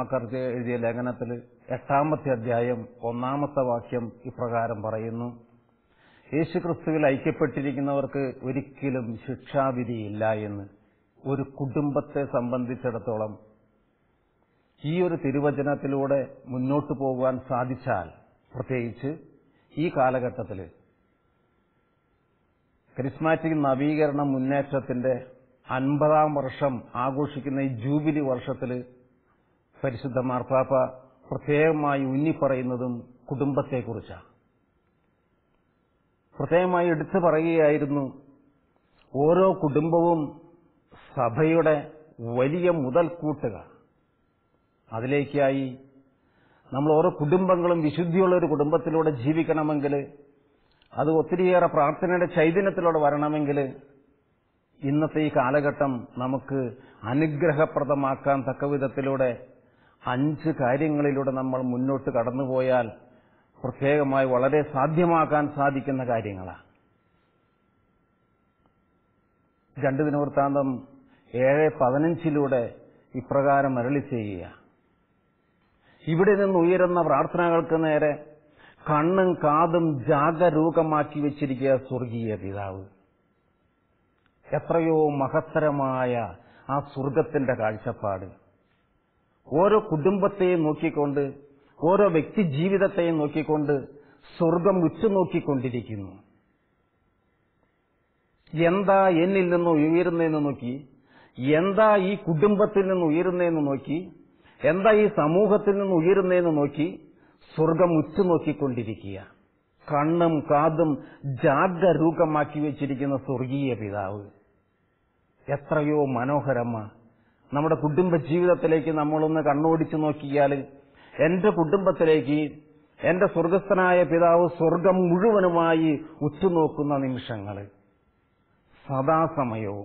റോമാക്കാർക്ക് എഴുതിയ ലേഖനത്തിൽ എട്ടാമത്തെ അധ്യായം ഒന്നാമത്തെ വാക്യം ഇപ്രകാരം പറയുന്നു യേശുക്രിസ്തുവിൽ ഐക്യപ്പെട്ടിരിക്കുന്നവർക്ക് ഒരിക്കലും ശിക്ഷാവിധിയില്ല എന്ന് ഒരു കുടുംബത്തെ സംബന്ധിച്ചിടത്തോളം ഈ ഒരു തിരുവചനത്തിലൂടെ മുന്നോട്ടു പോകുവാൻ സാധിച്ചാൽ പ്രത്യേകിച്ച് ഈ കാലഘട്ടത്തിൽ കരിസ്മാറ്റിക് നവീകരണ മുന്നേറ്റത്തിന്റെ അൻപതാം വർഷം ആഘോഷിക്കുന്ന ഈ ജൂബിലി വർഷത്തിൽ പരിശുദ്ധ മാർപ്പാപ്പ പ്രത്യേകമായി ഉന്നിപ്പറയുന്നതും കുടുംബത്തെക്കുറിച്ചാണ് പ്രത്യേകമായി എടുത്തു പറയുകയായിരുന്നു ഓരോ കുടുംബവും സഭയുടെ വലിയ മുതൽക്കൂട്ടുക അതിലേക്കായി നമ്മൾ ഓരോ കുടുംബങ്ങളും വിശുദ്ധിയുള്ള ഒരു കുടുംബത്തിലൂടെ ജീവിക്കണമെങ്കിൽ അത് ഒത്തിരിയേറെ പ്രാർത്ഥനയുടെ ചൈതന്യത്തിലൂടെ വരണമെങ്കിൽ ഇന്നത്തെ ഈ കാലഘട്ടം നമുക്ക് അനുഗ്രഹപ്രദമാക്കാൻ തക്ക വിധത്തിലൂടെ അഞ്ച് കാര്യങ്ങളിലൂടെ നമ്മൾ മുന്നോട്ട് കടന്നുപോയാൽ പ്രത്യേകമായി വളരെ സാധ്യമാക്കാൻ സാധിക്കുന്ന കാര്യങ്ങളാണ് രണ്ട് ദിനവൃത്താന്തം ഏഴ് പതിനഞ്ചിലൂടെ ഇപ്രകാരം അരളി ചെയ്യുക ഇവിടെ നിന്ന് ഉയരുന്ന പ്രാർത്ഥനകൾക്ക് നേരെ കണ്ണും കാതും ജാഗരൂകമാക്കി വെച്ചിരിക്കുക സ്വർഗീയ പിതാവ് എത്രയോ മഹത്തരമായ ആ സ്വർഗത്തിന്റെ കാഴ്ചപ്പാട് ഓരോ കുടുംബത്തെയും നോക്കിക്കൊണ്ട് ഓരോ വ്യക്തി ജീവിതത്തെയും നോക്കിക്കൊണ്ട് സ്വർഗം ഉറ്റുനോക്കിക്കൊണ്ടിരിക്കുന്നു എന്താ എന്നിൽ നിന്ന് ഉയരുന്നതെന്ന് നോക്കി എന്താ ഈ കുടുംബത്തിൽ നിന്ന് ഉയരുന്നതെന്ന് നോക്കി എന്താ ഈ സമൂഹത്തിൽ നിന്ന് ഉയരുന്നതെന്ന് നോക്കി സ്വർഗം ഉറ്റുനോക്കിക്കൊണ്ടിരിക്കുക കണ്ണും കാതും ജാഗരൂകമാക്കി വെച്ചിരിക്കുന്ന സ്വർഗീയ പിതാവ് എത്രയോ മനോഹരമാ നമ്മുടെ കുടുംബ ജീവിതത്തിലേക്ക് നമ്മളൊന്ന് കണ്ണോടിച്ചു നോക്കിയാൽ എന്റെ കുടുംബത്തിലേക്ക് എന്റെ സ്വർഗസ്ഥനായ പിതാവ് സ്വർഗം മുഴുവനുമായി ഉറ്റുനോക്കുന്ന നിമിഷങ്ങൾ സദാസമയവും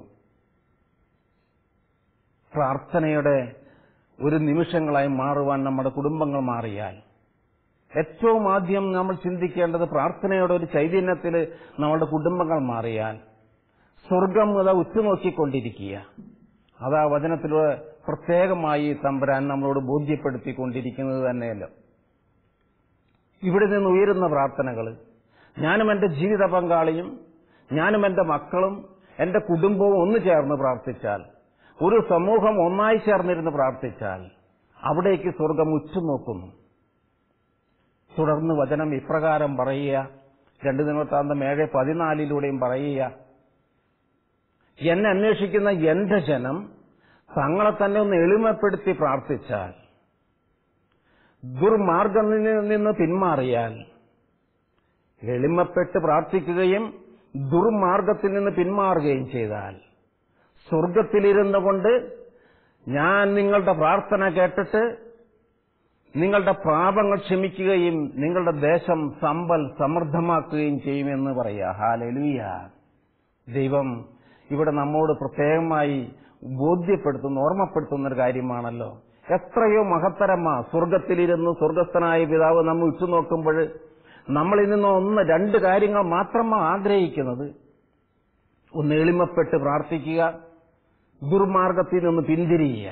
പ്രാർത്ഥനയുടെ ഒരു നിമിഷങ്ങളായി മാറുവാൻ നമ്മുടെ കുടുംബങ്ങൾ മാറിയാൽ ഏറ്റവും ആദ്യം നമ്മൾ ചിന്തിക്കേണ്ടത് പ്രാർത്ഥനയുടെ ഒരു ചൈതന്യത്തിൽ നമ്മുടെ കുടുംബങ്ങൾ മാറിയാൽ സ്വർഗം അത് ഉറ്റുനോക്കിക്കൊണ്ടിരിക്കുക അതാ വചനത്തിലൂടെ പ്രത്യേകമായി തമ്പുരാൻ നമ്മളോട് ബോധ്യപ്പെടുത്തിക്കൊണ്ടിരിക്കുന്നത് തന്നെയല്ലോ ഇവിടെ നിന്ന് ഉയരുന്ന പ്രാർത്ഥനകൾ ഞാനും എന്റെ ജീവിത പങ്കാളിയും ഞാനും എന്റെ മക്കളും എന്റെ കുടുംബവും ഒന്നു ചേർന്ന് പ്രാർത്ഥിച്ചാൽ ഒരു സമൂഹം ഒന്നായി ചേർന്നിരുന്ന് പ്രാർത്ഥിച്ചാൽ അവിടേക്ക് സ്വർഗം ഉറ്റുനോക്കുന്നു തുടർന്ന് വചനം ഇപ്രകാരം പറയുക രണ്ട് ദിനത്താന്തം ഏഴ് പതിനാലിലൂടെയും പറയുക എന്നെ അന്വേഷിക്കുന്ന എന്റെ ജനം തങ്ങളെ തന്നെ ഒന്ന് എളിമപ്പെടുത്തി പ്രാർത്ഥിച്ചാൽ ദുർമാർഗത്തിൽ നിന്ന് പിന്മാറിയാൽ എളിമപ്പെട്ട് പ്രാർത്ഥിക്കുകയും ദുർമാർഗത്തിൽ നിന്ന് പിന്മാറുകയും ചെയ്താൽ സ്വർഗത്തിലിരുന്നു കൊണ്ട് ഞാൻ നിങ്ങളുടെ പ്രാർത്ഥന കേട്ടിട്ട് നിങ്ങളുടെ പാപങ്ങൾ ക്ഷമിക്കുകയും നിങ്ങളുടെ ദേശം സമ്പൽ സമൃദ്ധമാക്കുകയും ചെയ്യുമെന്ന് പറയാ ഹാലലുയ ദൈവം ഇവിടെ നമ്മോട് പ്രത്യേകമായി ബോധ്യപ്പെടുത്തുന്ന ഓർമ്മപ്പെടുത്തുന്ന ഒരു കാര്യമാണല്ലോ എത്രയോ മഹത്തരമാ സ്വർഗത്തിലിരുന്ന് സ്വർഗസ്ഥനായ പിതാവ് നമ്മൾ ഉറ്റുനോക്കുമ്പോൾ നമ്മളിൽ നിന്ന് ഒന്ന് രണ്ട് കാര്യങ്ങൾ മാത്രമാണ് ആഗ്രഹിക്കുന്നത് ഒന്ന് എളിമപ്പെട്ട് പ്രാർത്ഥിക്കുക ദുർമാർഗത്തിൽ നിന്ന് പിന്തിരിയുക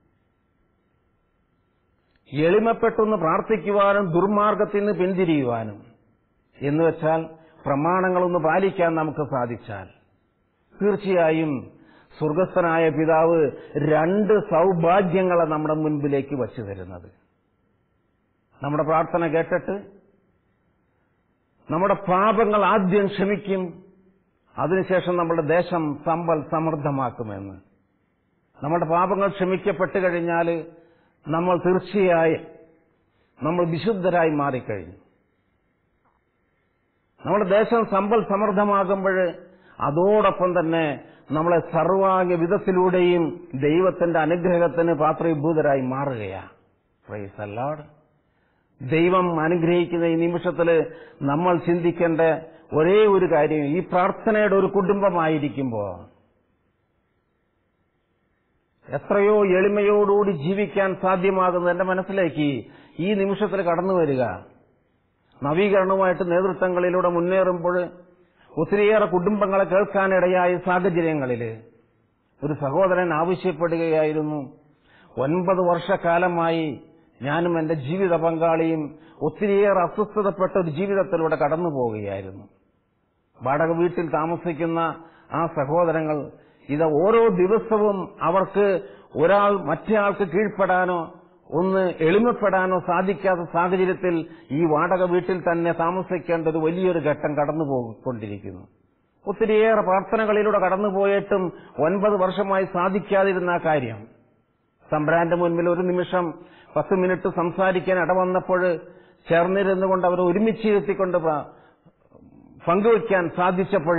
എളിമപ്പെട്ടൊന്ന് പ്രാർത്ഥിക്കുവാനും ദുർമാർഗത്തിൽ നിന്ന് പിന്തിരിയുവാനും എന്ന് വെച്ചാൽ പ്രമാണങ്ങളൊന്ന് പാലിക്കാൻ നമുക്ക് സാധിച്ചാൽ തീർച്ചയായും സ്വർഗസ്ഥനായ പിതാവ് രണ്ട് സൗഭാഗ്യങ്ങളെ നമ്മുടെ മുൻപിലേക്ക് വച്ചു തരുന്നത് നമ്മുടെ പ്രാർത്ഥന കേട്ടിട്ട് നമ്മുടെ പാപങ്ങൾ ആദ്യം ക്ഷമിക്കും അതിനുശേഷം നമ്മുടെ ദേശം സമ്പൽ സമൃദ്ധമാക്കുമെന്ന് നമ്മുടെ പാപങ്ങൾ ക്ഷമിക്കപ്പെട്ട് കഴിഞ്ഞാൽ നമ്മൾ തീർച്ചയായും നമ്മൾ വിശുദ്ധരായി മാറിക്കഴിഞ്ഞു നമ്മുടെ ദേശം സമ്പൽ സമൃദ്ധമാകുമ്പോൾ അതോടൊപ്പം തന്നെ നമ്മളെ സർവാംഗ വിധത്തിലൂടെയും ദൈവത്തിന്റെ അനുഗ്രഹത്തിന് പാത്രീഭൂതരായി മാറുകയാണ് പ്രൈസ് അല്ലാട് ദൈവം അനുഗ്രഹിക്കുന്ന ഈ നിമിഷത്തിൽ നമ്മൾ ചിന്തിക്കേണ്ട ഒരേ ഒരു കാര്യം ഈ പ്രാർത്ഥനയുടെ ഒരു കുടുംബമായിരിക്കുമ്പോൾ എത്രയോ എളിമയോടുകൂടി ജീവിക്കാൻ സാധ്യമാകുന്നത് എന്റെ മനസ്സിലേക്ക് ഈ നിമിഷത്തിൽ കടന്നു വരിക നവീകരണവുമായിട്ട് നേതൃത്വങ്ങളിലൂടെ മുന്നേറുമ്പോൾ ഒത്തിരിയേറെ കുടുംബങ്ങളെ കേൾക്കാനിടയായ സാഹചര്യങ്ങളിൽ ഒരു സഹോദരൻ ആവശ്യപ്പെടുകയായിരുന്നു ഒൻപത് വർഷക്കാലമായി ഞാനും എന്റെ ജീവിത പങ്കാളിയും ഒത്തിരിയേറെ അസ്വസ്ഥതപ്പെട്ട ഒരു ജീവിതത്തിലൂടെ കടന്നു പോവുകയായിരുന്നു വാടക വീട്ടിൽ താമസിക്കുന്ന ആ സഹോദരങ്ങൾ ഇത് ഓരോ ദിവസവും അവർക്ക് ഒരാൾ മറ്റേയാൾക്ക് കീഴ്പ്പെടാനോ ഒന്ന് എളിമപ്പെടാനോ സാധിക്കാത്ത സാഹചര്യത്തിൽ ഈ വാടക വീട്ടിൽ തന്നെ താമസിക്കേണ്ട ഒരു വലിയൊരു ഘട്ടം കടന്നു പോയിക്കൊണ്ടിരിക്കുന്നു ഒത്തിരിയേറെ പ്രാർത്ഥനകളിലൂടെ കടന്നുപോയിട്ടും ഒൻപത് വർഷമായി സാധിക്കാതിരുന്ന ആ കാര്യം തമ്പ്രാന്റെ മുൻപിൽ ഒരു നിമിഷം പത്ത് മിനിറ്റ് സംസാരിക്കാൻ ഇടവന്നപ്പോൾ ചേർന്നിരുന്നുകൊണ്ട് അവർ ഒരുമിച്ചിരുത്തിക്കൊണ്ട് പങ്കുവയ്ക്കാൻ സാധിച്ചപ്പോൾ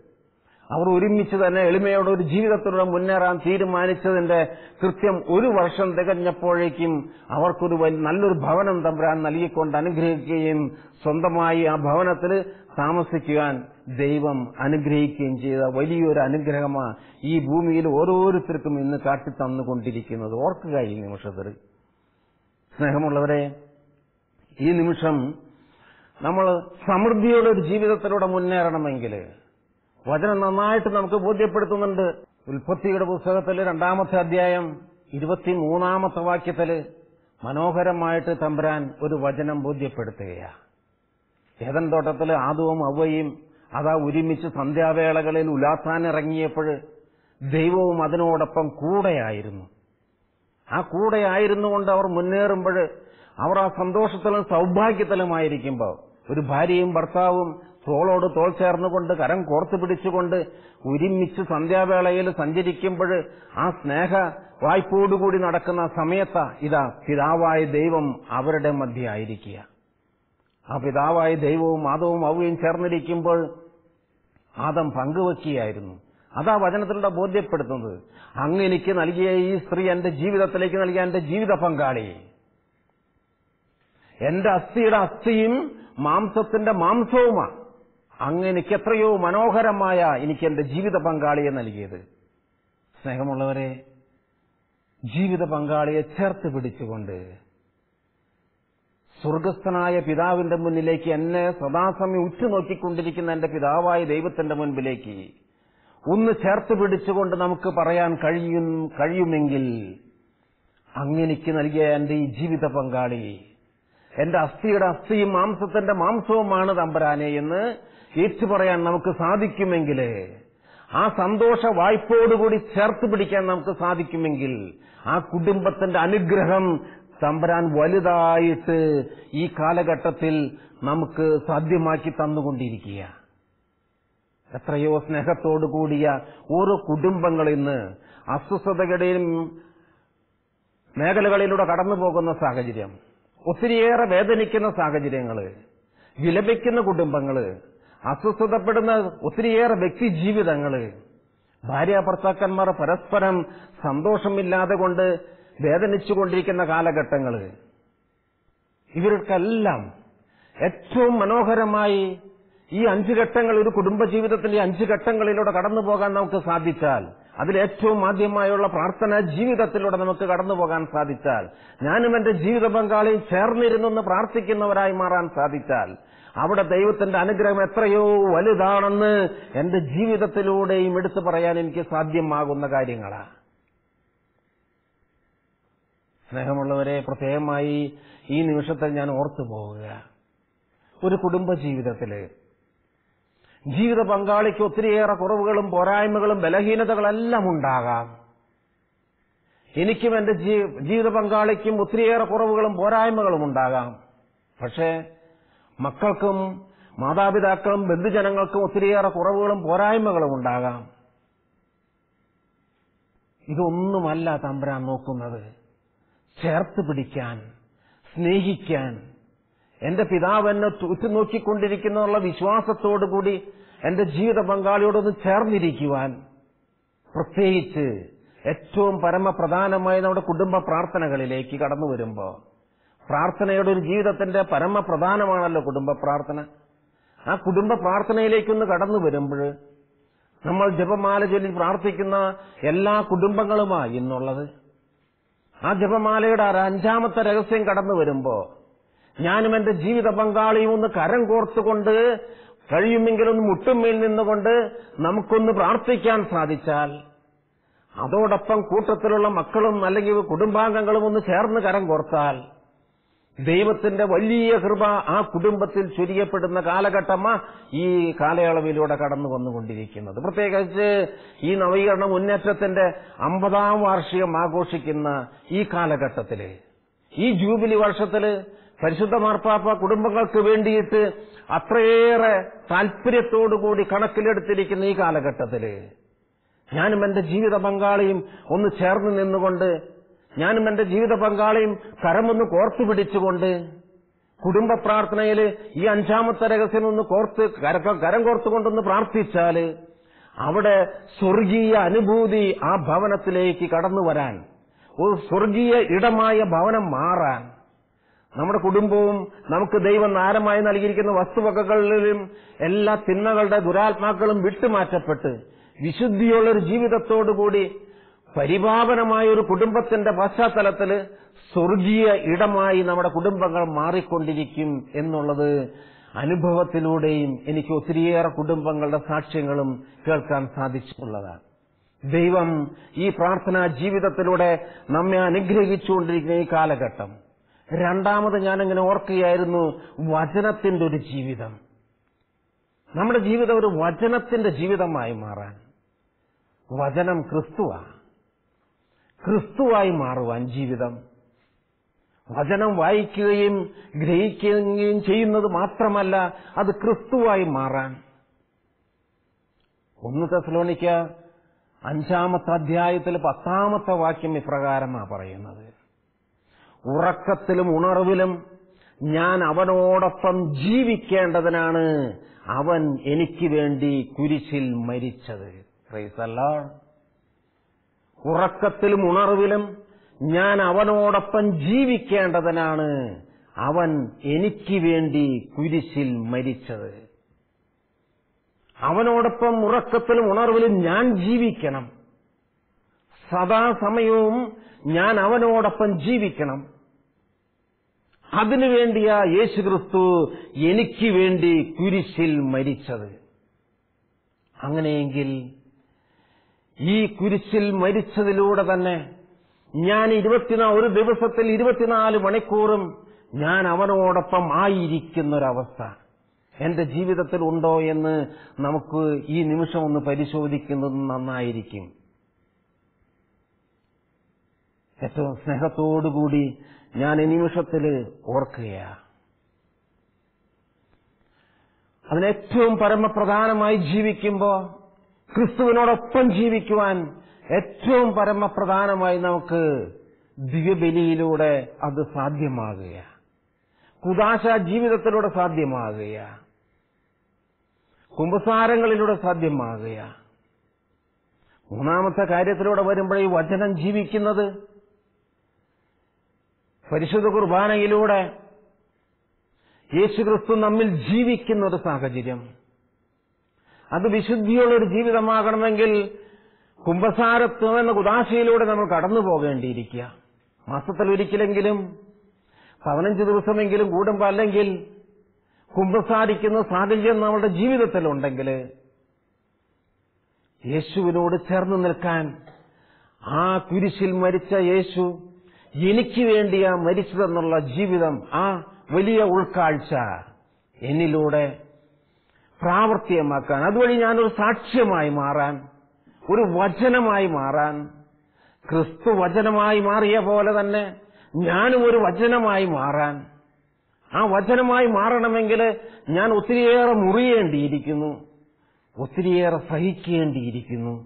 അവർ ഒരുമിച്ച് തന്നെ എളിമയോടെ ഒരു ജീവിതത്തിലൂടെ മുന്നേറാൻ തീരുമാനിച്ചതിന്റെ കൃത്യം ഒരു വർഷം തികഞ്ഞപ്പോഴേക്കും അവർക്കൊരു വലിയ നല്ലൊരു ഭവനം തമ്പുരാൻ നൽകിക്കൊണ്ട് അനുഗ്രഹിക്കുകയും സ്വന്തമായി ആ ഭവനത്തിൽ താമസിക്കുവാൻ ദൈവം അനുഗ്രഹിക്കുകയും ചെയ്ത വലിയൊരു അനുഗ്രഹമാണ് ഈ ഭൂമിയിൽ ഓരോരുത്തർക്കും ഇന്ന് കാട്ടിത്തന്നുകൊണ്ടിരിക്കുന്നത് ഓർക്കുക ഈ നിമിഷത്തിൽ സ്നേഹമുള്ളവരെ ഈ നിമിഷം നമ്മൾ സമൃദ്ധിയുള്ള ഒരു ജീവിതത്തിലൂടെ മുന്നേറണമെങ്കിൽ വചനം നന്നായിട്ട് നമുക്ക് ബോധ്യപ്പെടുത്തുന്നുണ്ട് ഉൽപ്പത്തിയുടെ പുസ്തകത്തിൽ രണ്ടാമത്തെ അധ്യായം ഇരുപത്തിമൂന്നാമത്തെ വാക്യത്തില് മനോഹരമായിട്ട് തമ്പുരാൻ ഒരു വചനം ബോധ്യപ്പെടുത്തുകയാണ് ഏതൻ തോട്ടത്തിൽ ആദവും അവയും അതാ ഒരുമിച്ച് സന്ധ്യാവേളകളിൽ ഉലാത്താനിറങ്ങിയപ്പോൾ ദൈവവും അതിനോടൊപ്പം കൂടെയായിരുന്നു ആ കൂടെയായിരുന്നുകൊണ്ട് അവർ മുന്നേറുമ്പോൾ അവർ ആ സന്തോഷത്തിലും സൗഭാഗ്യത്തിലുമായിരിക്കുമ്പോൾ ഒരു ഭാര്യയും ഭർത്താവും തോളോട് തോൾ ചേർന്നുകൊണ്ട് കരം കോർത്തു പിടിച്ചുകൊണ്ട് ഒരുമിച്ച് സന്ധ്യാവേളയിൽ സഞ്ചരിക്കുമ്പോൾ ആ സ്നേഹ വായ്പോടുകൂടി നടക്കുന്ന സമയത്ത ഇതാ പിതാവായ ദൈവം അവരുടെ മധ്യ ആയിരിക്കുക ആ പിതാവായ ദൈവവും ആദവും അവയും ചേർന്നിരിക്കുമ്പോൾ ആദം പങ്കുവെക്കുകയായിരുന്നു അതാ വചനത്തിലൂടെ ബോധ്യപ്പെടുത്തുന്നത് അങ്ങ് എനിക്ക് നൽകിയ ഈ സ്ത്രീ എന്റെ ജീവിതത്തിലേക്ക് നൽകിയ എന്റെ ജീവിത പങ്കാളി എന്റെ അസ്ഥിയുടെ അസ്ഥിയും മാംസത്തിന്റെ മാംസവുമാണ് അങ്ങ് എനിക്ക് എത്രയോ മനോഹരമായ എനിക്ക് എന്റെ ജീവിത പങ്കാളിയെ നൽകിയത് സ്നേഹമുള്ളവരെ ജീവിത പങ്കാളിയെ ചേർത്ത് പിടിച്ചുകൊണ്ട് സ്വർഗസ്ഥനായ പിതാവിന്റെ മുന്നിലേക്ക് എന്നെ സദാസമയം ഉറ്റുനോക്കിക്കൊണ്ടിരിക്കുന്ന എന്റെ പിതാവായ ദൈവത്തിന്റെ മുൻപിലേക്ക് ഒന്ന് ചേർത്ത് പിടിച്ചുകൊണ്ട് നമുക്ക് പറയാൻ കഴിയും കഴിയുമെങ്കിൽ അങ്ങെനിക്ക് നൽകിയ എന്റെ ഈ ജീവിത പങ്കാളി എന്റെ അസ്ഥിയുടെ അസ്ഥിയും മാംസത്തിന്റെ മാംസവുമാണ് തമ്പരാനെ എന്ന് ഏറ്റു പറയാൻ നമുക്ക് സാധിക്കുമെങ്കിൽ ആ സന്തോഷ വായ്പോടുകൂടി ചേർത്ത് പിടിക്കാൻ നമുക്ക് സാധിക്കുമെങ്കിൽ ആ കുടുംബത്തിന്റെ അനുഗ്രഹം തമ്പരാൻ വലുതായിട്ട് ഈ കാലഘട്ടത്തിൽ നമുക്ക് സാധ്യമാക്കി തന്നുകൊണ്ടിരിക്കുക എത്രയോ സ്നേഹത്തോടു കൂടിയ ഓരോ കുടുംബങ്ങൾ ഇന്ന് അസ്വസ്ഥതകളുടെയും മേഖലകളിലൂടെ കടന്നു പോകുന്ന സാഹചര്യം ഒത്തിരിയേറെ വേദനിക്കുന്ന സാഹചര്യങ്ങള് വിലപിക്കുന്ന കുടുംബങ്ങള് അസ്വസ്ഥതപ്പെടുന്ന ഒത്തിരിയേറെ വ്യക്തി ജീവിതങ്ങള് ഭാര്യ ഭർത്താക്കന്മാർ പരസ്പരം സന്തോഷമില്ലാതെ കൊണ്ട് വേദനിച്ചുകൊണ്ടിരിക്കുന്ന കാലഘട്ടങ്ങള് ഇവർക്കെല്ലാം ഏറ്റവും മനോഹരമായി ഈ അഞ്ചു ഘട്ടങ്ങൾ ഒരു കുടുംബജീവിതത്തിന്റെ അഞ്ചു ഘട്ടങ്ങളിലൂടെ കടന്നു പോകാൻ നമുക്ക് സാധിച്ചാൽ അതിലേറ്റവും ആദ്യമായുള്ള പ്രാർത്ഥന ജീവിതത്തിലൂടെ നമുക്ക് കടന്നു പോകാൻ സാധിച്ചാൽ ഞാനും എന്റെ ജീവിത പങ്കാളിയും ചേർന്നിരുന്നൊന്ന് പ്രാർത്ഥിക്കുന്നവരായി മാറാൻ സാധിച്ചാൽ അവിടെ ദൈവത്തിന്റെ അനുഗ്രഹം എത്രയോ വലുതാണെന്ന് എന്റെ ജീവിതത്തിലൂടെയും എടുത്തു പറയാൻ എനിക്ക് സാധ്യമാകുന്ന കാര്യങ്ങളാണ് സ്നേഹമുള്ളവരെ പ്രത്യേകമായി ഈ നിമിഷത്തിൽ ഞാൻ ഓർത്തു പോവുക ഒരു കുടുംബ ജീവിതത്തില് ജീവിത പങ്കാളിക്ക് ഒത്തിരിയേറെ കുറവുകളും പോരായ്മകളും ബലഹീനതകളെല്ലാം ഉണ്ടാകാം എനിക്കും എന്റെ ജീവിത പങ്കാളിക്കും ഒത്തിരിയേറെ കുറവുകളും പോരായ്മകളും ഉണ്ടാകാം പക്ഷേ മക്കൾക്കും മാതാപിതാക്കളും ബന്ധുജനങ്ങൾക്കും ഒത്തിരിയേറെ കുറവുകളും പോരായ്മകളും ഉണ്ടാകാം ഇതൊന്നുമല്ല തമ്പുരാൻ നോക്കുന്നത് ചേർത്ത് പിടിക്കാൻ സ്നേഹിക്കാൻ എന്റെ പിതാവ് എന്നെ ഉറ്റുനോക്കിക്കൊണ്ടിരിക്കുന്നുള്ള വിശ്വാസത്തോടുകൂടി എന്റെ ജീവിത പങ്കാളിയോടൊന്ന് ചേർന്നിരിക്കുവാൻ പ്രത്യേകിച്ച് ഏറ്റവും പരമപ്രധാനമായ നമ്മുടെ കുടുംബ പ്രാർത്ഥനകളിലേക്ക് കടന്നു വരുമ്പോ പ്രാർത്ഥനയുടെ ഒരു ജീവിതത്തിന്റെ പരമപ്രധാനമാണല്ലോ കുടുംബ പ്രാർത്ഥന ആ കുടുംബ പ്രാർത്ഥനയിലേക്കൊന്ന് കടന്നു വരുമ്പോൾ നമ്മൾ ജപമാല ചൊല്ലി പ്രാർത്ഥിക്കുന്ന എല്ലാ കുടുംബങ്ങളുമായി എന്നുള്ളത് ആ ജപമാലയുടെ അഞ്ചാമത്തെ രഹസ്യം കടന്നു വരുമ്പോ ഞാനും എന്റെ ജീവിത പങ്കാളിയും ഒന്ന് കരം കോർത്തുകൊണ്ട് കഴിയുമെങ്കിൽ ഒന്ന് മുട്ടുമേൽ നിന്നുകൊണ്ട് നമുക്കൊന്ന് പ്രാർത്ഥിക്കാൻ സാധിച്ചാൽ അതോടൊപ്പം കൂട്ടത്തിലുള്ള മക്കളും അല്ലെങ്കിൽ കുടുംബാംഗങ്ങളും ഒന്ന് ചേർന്ന് കരം കോർത്താൽ ദൈവത്തിന്റെ വലിയ കൃപ ആ കുടുംബത്തിൽ ചുരിയപ്പെടുന്ന കാലഘട്ടമാ ഈ കാലയളവിലൂടെ കടന്നു വന്നുകൊണ്ടിരിക്കുന്നത് പ്രത്യേകിച്ച് ഈ നവീകരണ മുന്നേറ്റത്തിന്റെ അമ്പതാം വാർഷികം ആഘോഷിക്കുന്ന ഈ കാലഘട്ടത്തില് ഈ ജൂബിലി വർഷത്തില് പരിശുദ്ധ മാർപ്പാപ്പ കുടുംബങ്ങൾക്ക് വേണ്ടിയിട്ട് അത്രയേറെ താല്പര്യത്തോടുകൂടി കണക്കിലെടുത്തിരിക്കുന്ന ഈ കാലഘട്ടത്തില് ഞാനും എന്റെ ജീവിത പങ്കാളിയും ഒന്ന് ചേർന്ന് നിന്നുകൊണ്ട് ഞാനും എന്റെ ജീവിത പങ്കാളിയും കരമൊന്ന് കോർത്തു പിടിച്ചുകൊണ്ട് കുടുംബ പ്രാർത്ഥനയില് ഈ അഞ്ചാമത്തെ രഹസ്യം ഒന്ന് കോർത്ത് കര- കരം കോർത്തുകൊണ്ടൊന്ന് പ്രാർത്ഥിച്ചാല് അവിടെ സ്വർഗീയ അനുഭൂതി ആ ഭവനത്തിലേക്ക് കടന്നു വരാൻ ഒരു സ്വർഗീയ ഇടമായ ഭവനം മാറാൻ നമ്മുടെ കുടുംബവും നമുക്ക് ദൈവം നാരമായി നൽകിയിരിക്കുന്ന വസ്തുവകകളിലും എല്ലാ തിന്മകളുടെ ദുരാത്മാക്കളും വിട്ടുമാറ്റപ്പെട്ട് വിശുദ്ധിയുള്ള ഒരു ജീവിതത്തോടുകൂടി പരിപാവനമായ ഒരു കുടുംബത്തിന്റെ പശ്ചാത്തലത്തില് സ്വർഗീയ ഇടമായി നമ്മുടെ കുടുംബങ്ങൾ മാറിക്കൊണ്ടിരിക്കും എന്നുള്ളത് അനുഭവത്തിലൂടെയും എനിക്ക് ഒത്തിരിയേറെ കുടുംബങ്ങളുടെ സാക്ഷ്യങ്ങളും കേൾക്കാൻ സാധിച്ചിട്ടുള്ളതാണ് ദൈവം ഈ പ്രാർത്ഥനാ ജീവിതത്തിലൂടെ നമ്മെ അനുഗ്രഹിച്ചുകൊണ്ടിരിക്കുന്ന ഈ കാലഘട്ടം രണ്ടാമത് ഞാനിങ്ങനെ ഓർക്കുകയായിരുന്നു വചനത്തിന്റെ ഒരു ജീവിതം നമ്മുടെ ജീവിതം ഒരു വചനത്തിന്റെ ജീവിതമായി മാറാൻ വചനം ക്രിസ്തുവാ ക്രിസ്തുവായി മാറുവാൻ ജീവിതം വചനം വായിക്കുകയും ഗ്രഹിക്കുകയും ചെയ്യുന്നത് മാത്രമല്ല അത് ക്രിസ്തുവായി മാറാൻ ഒന്ന് തെസലോണിക്ക അഞ്ചാമത്തെ അധ്യായത്തിൽ പത്താമത്തെ വാക്യം ഇപ്രകാരമാണ് പറയുന്നത് ഉറക്കത്തിലും ഉണർവിലും ഞാൻ അവനോടൊപ്പം ജീവിക്കേണ്ടതിനാണ് അവൻ എനിക്ക് വേണ്ടി കുരിശിൽ മരിച്ചത് Praise the Lord. ഉറക്കത്തിലും ഉണർവിലും ഞാൻ അവനോടൊപ്പം ജീവിക്കേണ്ടതിനാണ് അവൻ എനിക്ക് വേണ്ടി കുരിശിൽ മരിച്ചത് അവനോടൊപ്പം ഉറക്കത്തിലും ഉണർവിലും ഞാൻ ജീവിക്കണം സദാസമയവും ഞാൻ അവനോടൊപ്പം ജീവിക്കണം അതിനുവേണ്ടിയാ യേശുക്രിസ്തു എനിക്ക് വേണ്ടി കുരിശിൽ മരിച്ചത് അങ്ങനെയെങ്കിൽ ഈ കുരിശിൽ മരിച്ചതിലൂടെ തന്നെ ഞാൻ ഇരുപത്തിനാ ഒരു ദിവസത്തിൽ ഇരുപത്തിനാല് മണിക്കൂറും ഞാൻ അവനോടൊപ്പം ആയിരിക്കുന്നൊരവസ്ഥ എന്റെ ജീവിതത്തിൽ ഉണ്ടോ എന്ന് നമുക്ക് ഈ നിമിഷം ഒന്ന് പരിശോധിക്കുന്നത് നന്നായിരിക്കും ഏറ്റവും സ്നേഹത്തോടുകൂടി ഞാൻ ഈ നിമിഷത്തിൽ ഓർക്കുകയാ അതിനേറ്റവും പരമപ്രധാനമായി ജീവിക്കുമ്പോ ക്രിസ്തുവിനോടൊപ്പം ജീവിക്കുവാൻ ഏറ്റവും പരമപ്രധാനമായി നമുക്ക് ദിവ്യബലിയിലൂടെ അത് സാധ്യമാകുക കുദാശ ജീവിതത്തിലൂടെ സാധ്യമാകുക കുമ്പസാരങ്ങളിലൂടെ സാധ്യമാകുക മൂന്നാമത്തെ കാര്യത്തിലൂടെ വരുമ്പോൾ ഈ വചനം ജീവിക്കുന്നത് പരിശുദ്ധ കുർബാനയിലൂടെ യേശുക്രിസ്തു നമ്മിൽ ജീവിക്കുന്ന ഒരു സാഹചര്യം അത് വിശുദ്ധിയുള്ള ഒരു ജീവിതമാകണമെങ്കിൽ കുംഭസാരത്വം എന്ന കുദാശയിലൂടെ നമ്മൾ കടന്നു പോകേണ്ടിയിരിക്കുക മാസത്തിൽ ഒരിക്കലെങ്കിലും പതിനഞ്ച് ദിവസമെങ്കിലും കൂടുമ്പോൾ അല്ലെങ്കിൽ കുംഭസാരിക്കുന്ന സാഹചര്യം നമ്മുടെ ജീവിതത്തിലുണ്ടെങ്കിൽ യേശുവിനോട് ചേർന്ന് നിൽക്കാൻ ആ കുരിശിൽ മരിച്ച യേശു എനിക്ക് വേണ്ടിയാ മരിച്ചതെന്നുള്ള ജീവിതം ആ വലിയ ഉൾക്കാഴ്ച എന്നിലൂടെ പ്രാവർത്തികമാക്കാൻ അതുവഴി ഞാനൊരു സാക്ഷ്യമായി മാറാൻ ഒരു വചനമായി മാറാൻ ക്രിസ്തു വചനമായി മാറിയ പോലെ തന്നെ ഞാനും ഒരു വചനമായി മാറാൻ ആ വചനമായി മാറണമെങ്കിൽ ഞാൻ ഒത്തിരിയേറെ മുറിയേണ്ടിയിരിക്കുന്നു ഒത്തിരിയേറെ സഹിക്കേണ്ടിയിരിക്കുന്നു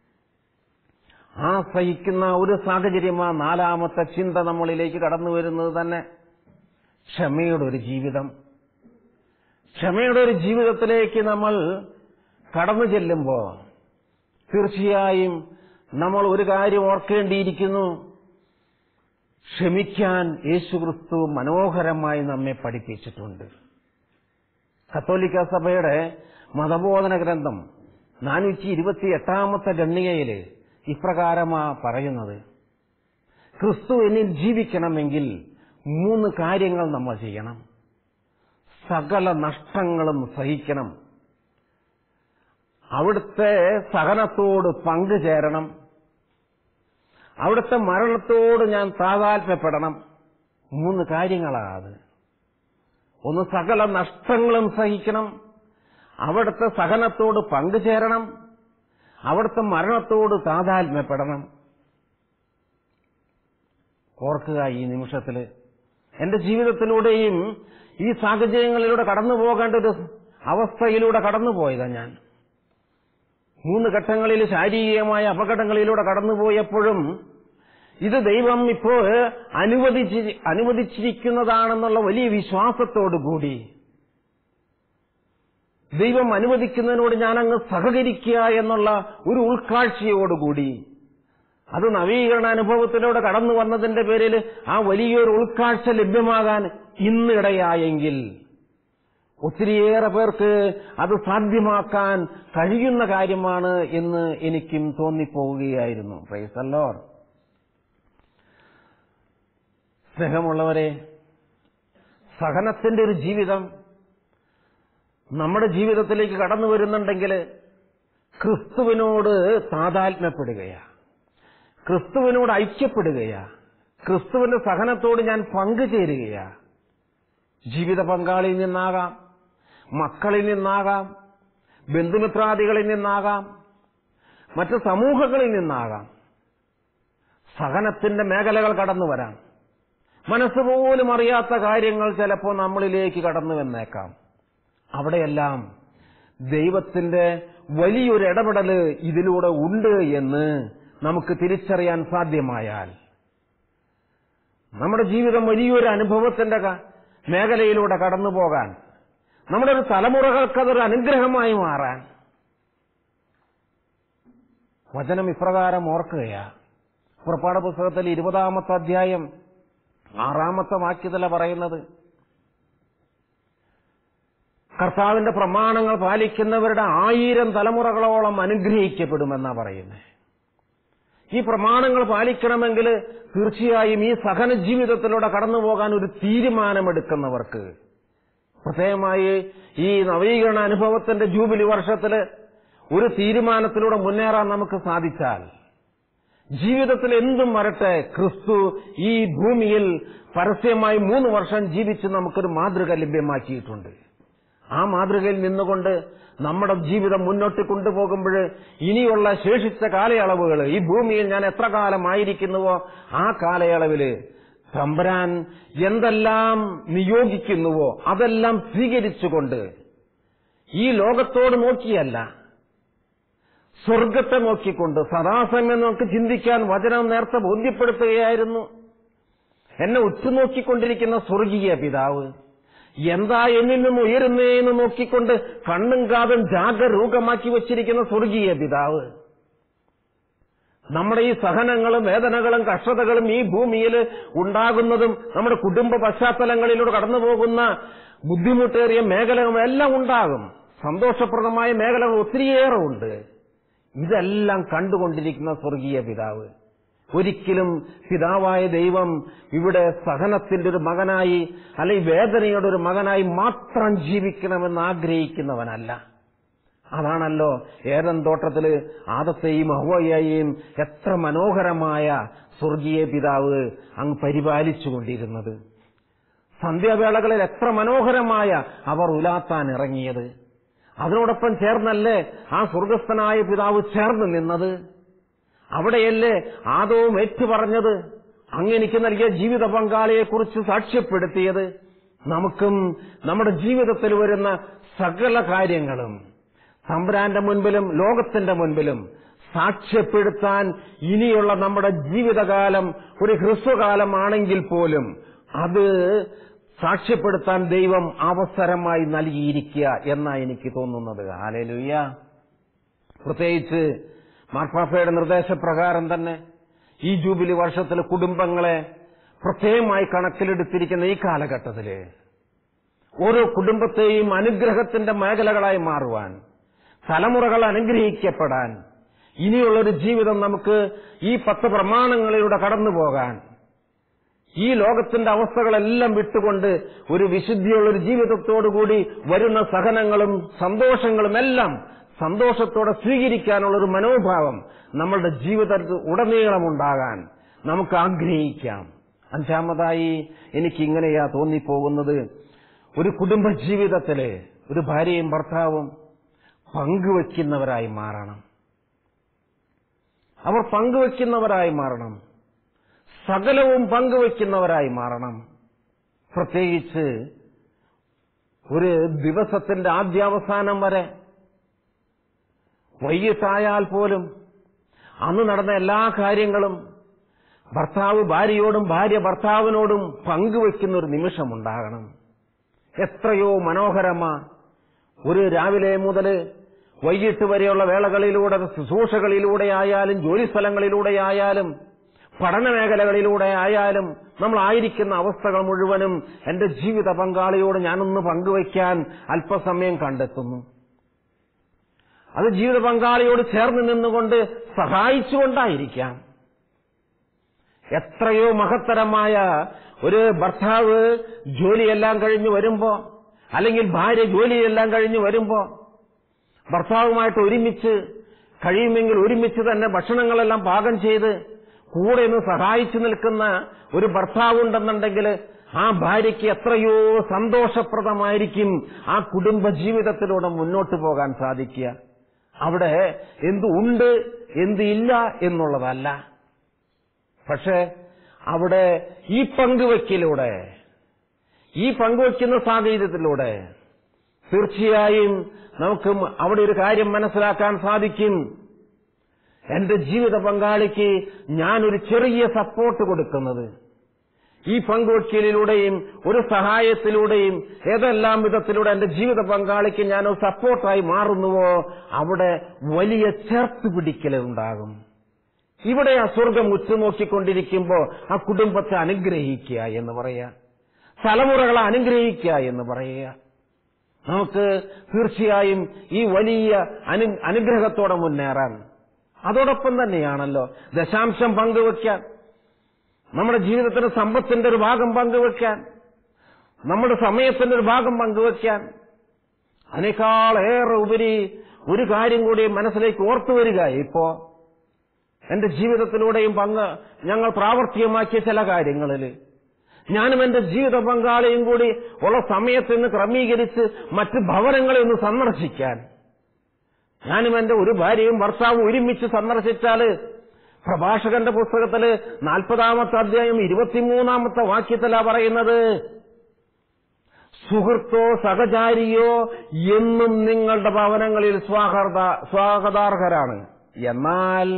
ആ സഹിക്കുന്ന ഒരു സാഹചര്യമാ നാലാമത്തെ ചിന്ത നമ്മളിലേക്ക് കടന്നു വരുന്നത് തന്നെ ക്ഷമയുടെ ഒരു ജീവിതം ക്ഷമയുടെ ഒരു ജീവിതത്തിലേക്ക് നമ്മൾ കടന്നു ചെല്ലുമ്പോൾ തീർച്ചയായും നമ്മൾ ഒരു കാര്യം ഓർക്കേണ്ടിയിരിക്കുന്നു ക്ഷമിക്കാൻ യേശുക്രിസ്തു മനോഹരമായി നമ്മെ പഠിപ്പിച്ചിട്ടുണ്ട് കത്തോലിക്ക സഭയുടെ മതബോധന ഗ്രന്ഥം നാനൂറ്റി ഇരുപത്തി എട്ടാമത്തെ ഗണ്ണികയില് ഇപ്രകാരമാ പറയുന്നത് ക്രിസ്തു എന്നിൽ ജീവിക്കണമെങ്കിൽ മൂന്ന് കാര്യങ്ങൾ നമ്മൾ ചെയ്യണം സകല നഷ്ടങ്ങളും സഹിക്കണം അവിടുത്തെ സഹനത്തോട് പങ്കുചേരണം അവിടുത്തെ മരണത്തോട് ഞാൻ താതാത്മ്യപ്പെടണം മൂന്ന് കാര്യങ്ങളാണ് അത് ഒന്ന് സകല നഷ്ടങ്ങളും സഹിക്കണം അവിടുത്തെ സഹനത്തോട് പങ്കുചേരണം അവിടുത്തെ മരണത്തോട് താതാത്മ്യപ്പെടണം ഓർക്കുക ഈ നിമിഷത്തില് എന്റെ ജീവിതത്തിലൂടെയും ഈ സാഹചര്യങ്ങളിലൂടെ കടന്നു പോകേണ്ട ഒരു അവസ്ഥയിലൂടെ കടന്നുപോയതാ ഞാൻ മൂന്ന് ഘട്ടങ്ങളിൽ ശാരീരികമായ അപകടങ്ങളിലൂടെ കടന്നുപോയപ്പോഴും ഇത് ദൈവം ഇപ്പോൾ അനുവദിച്ചി അനുവദിച്ചിരിക്കുന്നതാണെന്നുള്ള വലിയ വിശ്വാസത്തോടുകൂടി ദൈവം അനുവദിക്കുന്നതിനോട് ഞാനങ്ങ് സഹകരിക്കുക എന്നുള്ള ഒരു ഉൾക്കാഴ്ചയോടുകൂടി അത് നവീകരണ അനുഭവത്തിലൂടെ കടന്നു വന്നതിന്റെ പേരിൽ ആ വലിയൊരു ഉൾക്കാഴ്ച ലഭ്യമാകാൻ ഇന്നിടയായെങ്കിൽ ഒത്തിരിയേറെ പേർക്ക് അത് സാധ്യമാക്കാൻ കഴിയുന്ന കാര്യമാണ് എന്ന് എനിക്കും തോന്നിപ്പോവുകയായിരുന്നു പ്രൈസല്ലോർ സ്നേഹമുള്ളവരെ സഹനത്തിന്റെ ഒരു ജീവിതം നമ്മുടെ ജീവിതത്തിലേക്ക് കടന്നു വരുന്നുണ്ടെങ്കിൽ ക്രിസ്തുവിനോട് താതാത്മ്യപ്പെടുകയാ ക്രിസ്തുവിനോട് ഐക്യപ്പെടുകയാ ക്രിസ്തുവിന്റെ സഹനത്തോട് ഞാൻ പങ്കുചേരുകയാ ജീവിത പങ്കാളിയിൽ നിന്നാകാം മക്കളിൽ നിന്നാകാം ബന്ധുമിത്രാദികളിൽ നിന്നാകാം മറ്റ് സമൂഹങ്ങളിൽ നിന്നാകാം സഹനത്തിന്റെ മേഖലകൾ കടന്നു വരാം മനസ്സ് പോലും അറിയാത്ത കാര്യങ്ങൾ ചിലപ്പോൾ നമ്മളിലേക്ക് കടന്നു വന്നേക്കാം അവിടെയെല്ലാം ദൈവത്തിന്റെ വലിയൊരു ഇടപെടൽ ഇതിലൂടെ ഉണ്ട് എന്ന് നമുക്ക് തിരിച്ചറിയാൻ സാധ്യമായാൽ നമ്മുടെ ജീവിതം വലിയൊരു അനുഭവത്തിന്റെ ക- മേഖലയിലൂടെ കടന്നു പോകാൻ നമ്മുടെ ഒരു തലമുറകൾക്കതൊരു അനുഗ്രഹമായി മാറാൻ വചനം ഇപ്രകാരം ഓർക്കുകയാ പുറപ്പാട് പുസ്തകത്തിൽ ഇരുപതാമത്തെ അധ്യായം ആറാമത്തെ വാക്യത്തില പറയുന്നത് കർത്താവിന്റെ പ്രമാണങ്ങൾ പാലിക്കുന്നവരുടെ ആയിരം തലമുറകളോളം അനുഗ്രഹിക്കപ്പെടുമെന്നാ പറയുന്നത് ഈ പ്രമാണങ്ങൾ പാലിക്കണമെങ്കിൽ തീർച്ചയായും ഈ സഹന ജീവിതത്തിലൂടെ കടന്നു പോകാൻ ഒരു തീരുമാനമെടുക്കുന്നവർക്ക് പ്രത്യേകമായി ഈ നവീകരണ അനുഭവത്തിന്റെ ജൂബിലി വർഷത്തില് ഒരു തീരുമാനത്തിലൂടെ മുന്നേറാൻ നമുക്ക് സാധിച്ചാൽ ജീവിതത്തിൽ എന്തും വരട്ടെ ക്രിസ്തു ഈ ഭൂമിയിൽ പരസ്യമായി മൂന്ന് വർഷം ജീവിച്ച് നമുക്കൊരു മാതൃക ലഭ്യമാക്കിയിട്ടുണ്ട് ആ മാതൃകയിൽ നിന്നുകൊണ്ട് നമ്മുടെ ജീവിതം മുന്നോട്ട് കൊണ്ടുപോകുമ്പോൾ ഇനിയുള്ള ശേഷിച്ച കാലയളവുകൾ ഈ ഭൂമിയിൽ ഞാൻ എത്ര കാലമായിരിക്കുന്നുവോ ആ കാലയളവില് തമ്പുരാൻ എന്തെല്ലാം നിയോഗിക്കുന്നുവോ അതെല്ലാം സ്വീകരിച്ചുകൊണ്ട് ഈ ലോകത്തോട് നോക്കിയല്ല സ്വർഗത്തെ നോക്കിക്കൊണ്ട് സദാസമയം നമുക്ക് ചിന്തിക്കാൻ വചനം നേരത്തെ ബോധ്യപ്പെടുത്തുകയായിരുന്നു എന്നെ ഉറ്റുനോക്കിക്കൊണ്ടിരിക്കുന്ന സ്വർഗീയ പിതാവ് എന്താ എന്നിൽ നിന്ന് ഉയരുന്നേന്ന് നോക്കിക്കൊണ്ട് കണ്ണും കാതും ജാഗരൂകമാക്കി വച്ചിരിക്കുന്ന സ്വർഗീയ പിതാവ് നമ്മുടെ ഈ സഹനങ്ങളും വേദനകളും കഷ്ടതകളും ഈ ഭൂമിയിൽ ഉണ്ടാകുന്നതും നമ്മുടെ കുടുംബ പശ്ചാത്തലങ്ങളിലൂടെ കടന്നുപോകുന്ന ബുദ്ധിമുട്ടേറിയ മേഖലകളും എല്ലാം ഉണ്ടാകും സന്തോഷപ്രദമായ മേഖലകൾ ഒത്തിരിയേറെ ഉണ്ട് ഇതെല്ലാം കണ്ടുകൊണ്ടിരിക്കുന്ന സ്വർഗീയ പിതാവ് ഒരിക്കലും പിതാവായ ദൈവം ഇവിടെ സഹനത്തിന്റെ ഒരു മകനായി അല്ലെങ്കിൽ വേദനയുടെ ഒരു മകനായി മാത്രം ജീവിക്കണമെന്ന് ആഗ്രഹിക്കുന്നവനല്ല അതാണല്ലോ ഏതൻ തോട്ടത്തില് ആദത്തെയും അഹ്വയെയും എത്ര മനോഹരമായ സ്വർഗീയ പിതാവ് അങ്ങ് പരിപാലിച്ചുകൊണ്ടിരുന്നത് സന്ധ്യാവേളകളിൽ എത്ര മനോഹരമായ അവർ ഉലാത്താൻ ഇറങ്ങിയത് അതിനോടൊപ്പം ചേർന്നല്ലേ ആ സ്വർഗസ്ഥനായ പിതാവ് ചേർന്ന് നിന്നത് അവിടെയല്ലേ ആദവും ഏറ്റുപറഞ്ഞത് അങ്ങെനിക്ക് നൽകിയ ജീവിത പങ്കാളിയെക്കുറിച്ച് സാക്ഷ്യപ്പെടുത്തിയത് നമുക്കും നമ്മുടെ ജീവിതത്തിൽ വരുന്ന സകല കാര്യങ്ങളും തമ്പുരാന്റെ മുൻപിലും ലോകത്തിന്റെ മുൻപിലും സാക്ഷ്യപ്പെടുത്താൻ ഇനിയുള്ള നമ്മുടെ ജീവിതകാലം ഒരു ഹ്രസ്വകാലമാണെങ്കിൽ പോലും അത് സാക്ഷ്യപ്പെടുത്താൻ ദൈവം അവസരമായി നൽകിയിരിക്കുക എന്നാ എനിക്ക് തോന്നുന്നത് ആലേലുയ്യ പ്രത്യേകിച്ച് മാർപ്പാപ്പയുടെ നിർദ്ദേശപ്രകാരം തന്നെ ഈ ജൂബിലി വർഷത്തിൽ കുടുംബങ്ങളെ പ്രത്യേകമായി കണക്കിലെടുത്തിരിക്കുന്ന ഈ കാലഘട്ടത്തില് ഓരോ കുടുംബത്തെയും അനുഗ്രഹത്തിന്റെ മേഖലകളായി മാറുവാൻ തലമുറകൾ അനുഗ്രഹിക്കപ്പെടാൻ ഇനിയുള്ളൊരു ജീവിതം നമുക്ക് ഈ പത്ത് പ്രമാണങ്ങളിലൂടെ കടന്നു പോകാൻ ഈ ലോകത്തിന്റെ അവസ്ഥകളെല്ലാം വിട്ടുകൊണ്ട് ഒരു വിശുദ്ധിയുള്ള ഒരു ജീവിതത്തോടുകൂടി വരുന്ന സഹനങ്ങളും സന്തോഷങ്ങളും എല്ലാം സന്തോഷത്തോടെ സ്വീകരിക്കാനുള്ള ഒരു മനോഭാവം നമ്മളുടെ ജീവിതത്തിൽ ഉടനീളമുണ്ടാകാൻ നമുക്ക് ആഗ്രഹിക്കാം അഞ്ചാമതായി എനിക്ക് ഇങ്ങനെയാ തോന്നിപ്പോകുന്നത് ഒരു കുടുംബ ജീവിതത്തില് ഒരു ഭാര്യയും ഭർത്താവും പങ്കുവെക്കുന്നവരായി മാറണം അവർ പങ്കുവെക്കുന്നവരായി മാറണം സകലവും പങ്കുവെക്കുന്നവരായി മാറണം പ്രത്യേകിച്ച് ഒരു ദിവസത്തിന്റെ ആദ്യാവസാനം വരെ വൈകിട്ടായാൽ പോലും അന്ന് നടന്ന എല്ലാ കാര്യങ്ങളും ഭർത്താവ് ഭാര്യയോടും ഭാര്യ ഭർത്താവിനോടും പങ്കുവെക്കുന്ന ഒരു നിമിഷമുണ്ടാകണം എത്രയോ മനോഹരമാ ഒരു രാവിലെ മുതൽ വൈകിട്ട് വരെയുള്ള വേളകളിലൂടെ ശുശ്രൂഷകളിലൂടെ ആയാലും ജോലിസ്ഥലങ്ങളിലൂടെ ആയാലും പഠന മേഖലകളിലൂടെ ആയാലും നമ്മൾ ആയിരിക്കുന്ന അവസ്ഥകൾ മുഴുവനും എന്റെ ജീവിത പങ്കാളിയോട് ഞാനൊന്ന് പങ്കുവയ്ക്കാൻ അല്പസമയം കണ്ടെത്തുന്നു അത് ജീവിത പങ്കാളിയോട് ചേർന്ന് നിന്നുകൊണ്ട് സഹായിച്ചുകൊണ്ടായിരിക്കാം എത്രയോ മഹത്തരമായ ഒരു ഭർത്താവ് ജോലിയെല്ലാം കഴിഞ്ഞ് വരുമ്പോ അല്ലെങ്കിൽ ഭാര്യ ജോലിയെല്ലാം കഴിഞ്ഞ് വരുമ്പോ ഭർത്താവുമായിട്ട് ഒരുമിച്ച് കഴിയുമെങ്കിൽ ഒരുമിച്ച് തന്നെ ഭക്ഷണങ്ങളെല്ലാം പാകം ചെയ്ത് കൂടെ നിന്ന് സഹായിച്ചു നിൽക്കുന്ന ഒരു ഭർത്താവുണ്ടെന്നുണ്ടെങ്കിൽ ആ ഭാര്യയ്ക്ക് എത്രയോ സന്തോഷപ്രദമായിരിക്കും ആ കുടുംബ ജീവിതത്തിലൂടെ മുന്നോട്ട് പോകാൻ സാധിക്കുക അവിടെ എന്ത് ഉണ്ട് എന്ത് ഇല്ല എന്നുള്ളതല്ല പക്ഷേ അവിടെ ഈ പങ്കുവയ്ക്കലൂടെ ഈ പങ്കുവയ്ക്കുന്ന സാഹചര്യത്തിലൂടെ തീർച്ചയായും നമുക്ക് അവിടെ ഒരു കാര്യം മനസ്സിലാക്കാൻ സാധിക്കും എന്റെ ജീവിത പങ്കാളിക്ക് ഞാനൊരു ചെറിയ സപ്പോർട്ട് കൊടുക്കുന്നത് ഈ പങ്കുവയ്ക്കലിലൂടെയും ഒരു സഹായത്തിലൂടെയും ഏതെല്ലാം വിധത്തിലൂടെ എന്റെ ജീവിത പങ്കാളിക്ക് ഞാൻ ഒരു സപ്പോർട്ടായി മാറുന്നുവോ അവിടെ വലിയ ചേർത്ത് പിടിക്കലുണ്ടാകും ഇവിടെ ആ സ്വർഗം ഉറ്റുനോക്കിക്കൊണ്ടിരിക്കുമ്പോ ആ കുടുംബത്തെ അനുഗ്രഹിക്കുക എന്ന് പറയുക തലമുറകളെ അനുഗ്രഹിക്കുക എന്ന് പറയുക നമുക്ക് തീർച്ചയായും ഈ വലിയ അനു അനുഗ്രഹത്തോടെ മുന്നേറാൻ അതോടൊപ്പം തന്നെയാണല്ലോ ദശാംശം പങ്കുവെക്കാൻ നമ്മുടെ ജീവിതത്തിന്റെ സമ്പത്തിന്റെ ഒരു ഭാഗം പങ്കുവെക്കാൻ നമ്മുടെ സമയത്തിന്റെ ഒരു ഭാഗം പങ്കുവെക്കാൻ അതിനേക്കാളേറെ ഉപരി ഒരു കാര്യം കൂടി മനസ്സിലേക്ക് ഓർത്തു വരിക ഇപ്പോ എന്റെ ജീവിതത്തിലൂടെയും പങ്ക് ഞങ്ങൾ പ്രാവർത്തികമാക്കിയ ചില കാര്യങ്ങളിൽ ഞാനും എന്റെ ജീവിത പങ്കാളിയും കൂടി ഉള്ള സമയത്ത് നിന്ന് ക്രമീകരിച്ച് മറ്റ് ഭവനങ്ങളെ ഒന്ന് സന്ദർശിക്കാൻ ഞാനും എന്റെ ഒരു ഭാര്യയും ഭർത്താവും ഒരുമിച്ച് സന്ദർശിച്ചാല് പ്രഭാഷകന്റെ പുസ്തകത്തില് നാൽപ്പതാമത്തെ അധ്യായം ഇരുപത്തിമൂന്നാമത്തെ വാക്യത്തിലാ പറയുന്നത് സുഹൃത്തോ സഹചാരിയോ എന്നും നിങ്ങളുടെ ഭവനങ്ങളിൽ സ്വാഗത സ്വാഗതാർഹരാണ് എന്നാൽ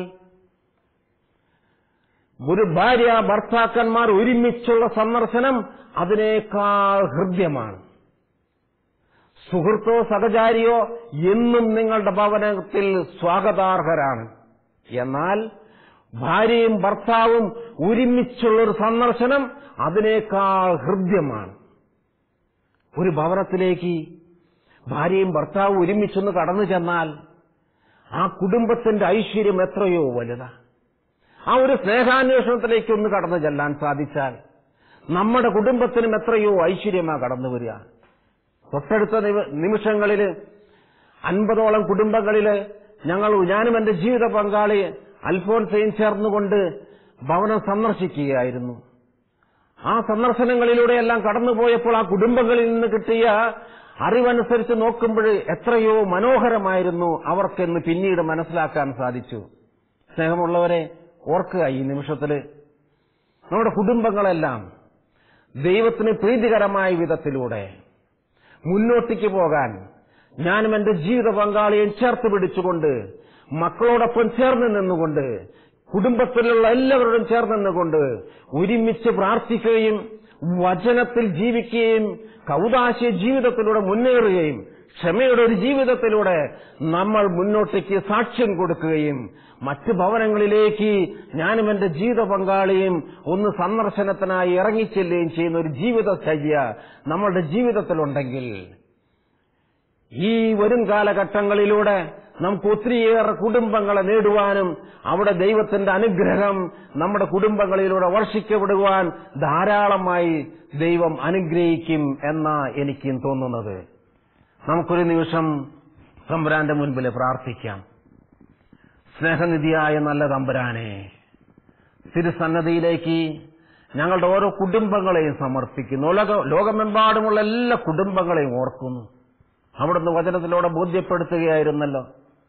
ഒരു ഭാര്യ ഭർത്താക്കന്മാർ ഒരുമിച്ചുള്ള സന്ദർശനം അതിനേക്കാൾ ഹൃദ്യമാണ് സുഹൃത്തോ സഹചാരിയോ എന്നും നിങ്ങളുടെ ഭവനത്തിൽ സ്വാഗതാർഹരാണ് എന്നാൽ ഭാര്യയും ഭർത്താവും ഒരുമിച്ചുള്ള ഒരു സന്ദർശനം അതിനേക്കാൾ ഹൃദ്യമാണ് ഒരു ഭവനത്തിലേക്ക് ഭാര്യയും ഭർത്താവും ഒരുമിച്ചൊന്ന് കടന്നു ചെന്നാൽ ആ കുടുംബത്തിന്റെ ഐശ്വര്യം എത്രയോ വലുതാ ആ ഒരു സ്നേഹാന്വേഷണത്തിലേക്ക് ഒന്ന് കടന്നു ചെല്ലാൻ സാധിച്ചാൽ നമ്മുടെ കുടുംബത്തിനും എത്രയോ ഐശ്വര്യമാ കടന്നു വരിക തൊട്ടടുത്ത നിമ- നിമിഷങ്ങളില് അൻപതോളം കുടുംബങ്ങളില് ഞങ്ങൾ ഞാനും എന്റെ ജീവിത പങ്കാളി അൽഫോൻസയും ചേർന്നുകൊണ്ട് ഭവനം സന്ദർശിക്കുകയായിരുന്നു ആ സന്ദർശനങ്ങളിലൂടെയെല്ലാം കടന്നുപോയപ്പോൾ ആ കുടുംബങ്ങളിൽ നിന്ന് കിട്ടിയ അറിവനുസരിച്ച് നോക്കുമ്പോൾ എത്രയോ മനോഹരമായിരുന്നു അവർക്കെന്ന് പിന്നീട് മനസ്സിലാക്കാൻ സാധിച്ചു സ്നേഹമുള്ളവരെ ഓർക്കുക ഈ നിമിഷത്തില് നമ്മുടെ കുടുംബങ്ങളെല്ലാം ദൈവത്തിന് പ്രീതികരമായ വിധത്തിലൂടെ മുന്നോട്ടേക്ക് പോകാൻ ഞാനും എന്റെ ജീവിത പങ്കാളിയെ ചേർത്ത് പിടിച്ചുകൊണ്ട് മക്കളോടൊപ്പം ചേർന്ന് നിന്നുകൊണ്ട് കുടുംബത്തിലുള്ള എല്ലാവരോടും ചേർന്ന് നിന്നുകൊണ്ട് ഒരുമിച്ച് പ്രാർത്ഥിക്കുകയും വചനത്തിൽ ജീവിക്കുകയും കൗതാശയ ജീവിതത്തിലൂടെ മുന്നേറുകയും ക്ഷമയുടെ ഒരു ജീവിതത്തിലൂടെ നമ്മൾ മുന്നോട്ടേക്ക് സാക്ഷ്യം കൊടുക്കുകയും മറ്റ് ഭവനങ്ങളിലേക്ക് ഞാനും എന്റെ ജീവിത പങ്കാളിയും ഒന്ന് സന്ദർശനത്തിനായി ഇറങ്ങിച്ചെല്ലുകയും ചെയ്യുന്ന ഒരു ജീവിതചര്യ നമ്മളുടെ ജീവിതത്തിലുണ്ടെങ്കിൽ ഈ വരും കാലഘട്ടങ്ങളിലൂടെ നമുക്ക് ഒത്തിരിയേറെ കുടുംബങ്ങളെ നേടുവാനും അവിടെ ദൈവത്തിന്റെ അനുഗ്രഹം നമ്മുടെ കുടുംബങ്ങളിലൂടെ വർഷിക്കപ്പെടുവാൻ ധാരാളമായി ദൈവം അനുഗ്രഹിക്കും എന്നാ എനിക്കും തോന്നുന്നത് നമുക്കൊരു നിമിഷം തമ്പുരാന്റെ മുൻപിൽ പ്രാർത്ഥിക്കാം സ്നേഹനിധിയായ നല്ല തമ്പുരാനെ തിരുസന്നതിയിലേക്ക് ഞങ്ങളുടെ ഓരോ കുടുംബങ്ങളെയും സമർപ്പിക്കുന്നു ലോക ലോകമെമ്പാടുമുള്ള എല്ലാ കുടുംബങ്ങളെയും ഓർക്കുന്നു അവിടുന്ന് വചനത്തിലൂടെ ബോധ്യപ്പെടുത്തുകയായിരുന്നല്ലോ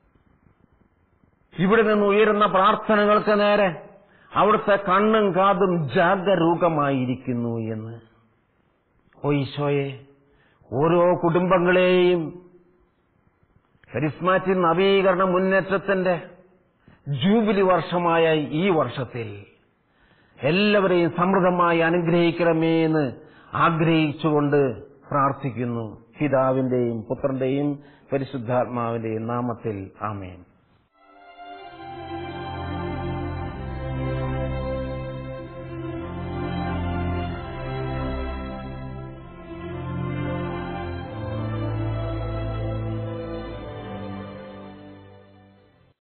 ഇവിടെ നിന്ന് ഉയരുന്ന പ്രാർത്ഥനകൾക്ക് നേരെ അവിടുത്തെ കണ്ണും കാതും ജാഗരൂകമായിരിക്കുന്നു എന്ന് ഓ ഈശോയെ ഓരോ കുടുംബങ്ങളെയും കരിസ്മാറ്റിക് നവീകരണ മുന്നേറ്റത്തിന്റെ ജൂബിലി വർഷമായ ഈ വർഷത്തിൽ എല്ലാവരെയും സമൃദ്ധമായി അനുഗ്രഹിക്കണമേ എന്ന് ആഗ്രഹിച്ചുകൊണ്ട് പ്രാർത്ഥിക്കുന്നു പിതാവിന്റെയും പുത്രന്റെയും പരിശുദ്ധാത്മാവിന്റെയും നാമത്തിൽ ആമേൻ